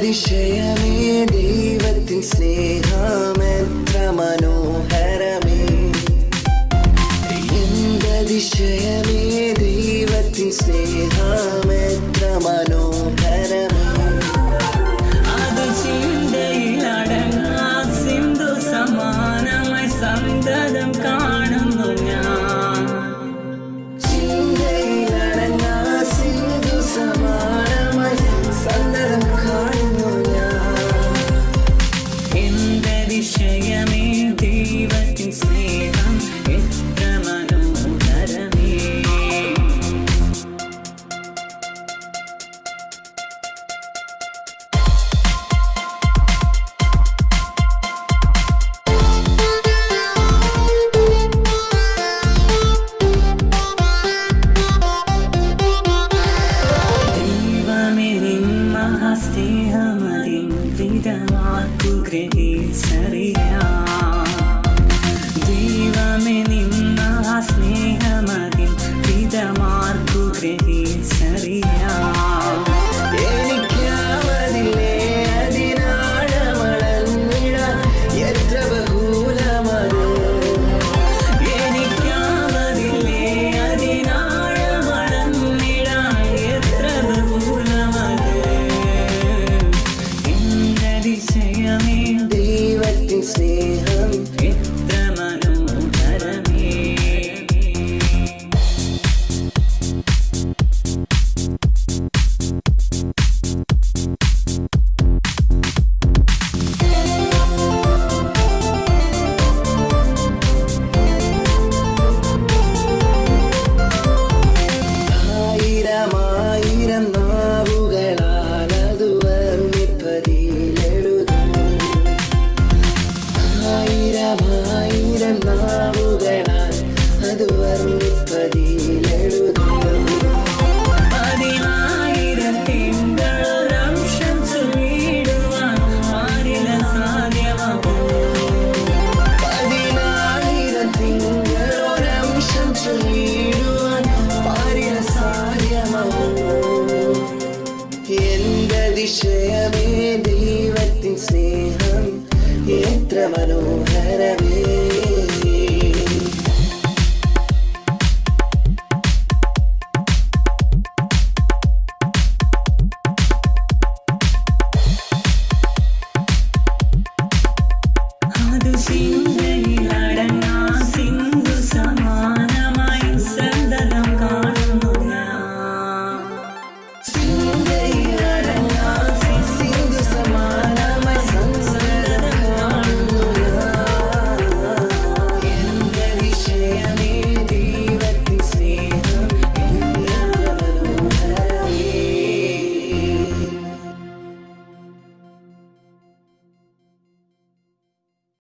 എന്തതിശയമേ ദൈവത്തിൻ സ്നേഹമെത്ര മനോഹരമേ എന്തതിശയമേ ദൈവത്തിൻ സ്നേഹമെത്ര മനോഹരമേ അത് ചിന്തയിലടങ്ങാ സിന്ധു സമാനമായി സന്തതം കാണുന്നു ഞാൻ ചിന്തയിലടങ്ങാ സിന്ധു സമാനമായി സന്തതം കാണുന്നു ഞാൻ എന്തതിശയമേ ദൈവത്തിൻ സ്നേഹം എത്ര മനോഹരമേ ദൈവമേ നിൻ മഹാസ്നേഹമതിൻ വിധമാക്കു ഗ്രഹിച്ചറിയാം ദൈവമേ നിൻ മഹാസ്നേഹമതിൻ വിധമാർക്കു ഗ്രഹിച്ചറിയാം എനിക്കാവതില്ലേ അതിനാഴമളന്നിട എത്ര ബഹുലമത് എനിക്കാവതില്ലേ അതിനാഴമളന്നിടാൻ എത്ര ബഹുലമത് എന്തതിശയമേ ദൈവത്തിൻ സ്നേഹം എത്ര മനോഹരമേ ആയിരമായിരം നാവുകളാൽ അത് വർണ്ണിപ്പതിലെഴുതുന്നു ആയിരമായിരം നാവുകളാൽ അത് വർണ്ണിപ്പതിലെഴുതുന്നു പതിനായിരം തിങ്കളൊരംശം ചൊല്ലിടുവാൻ ആരില സാധ്യമാകൂ പതിനായിരം തിങ്കളൊരംശം ചൊല്ലിടുവാൻ പാരില സാധ്യമോ എന്തതിശയമേ ദൈവത്തിൻ സ്നേഹം എത്ര മനോഹരമേ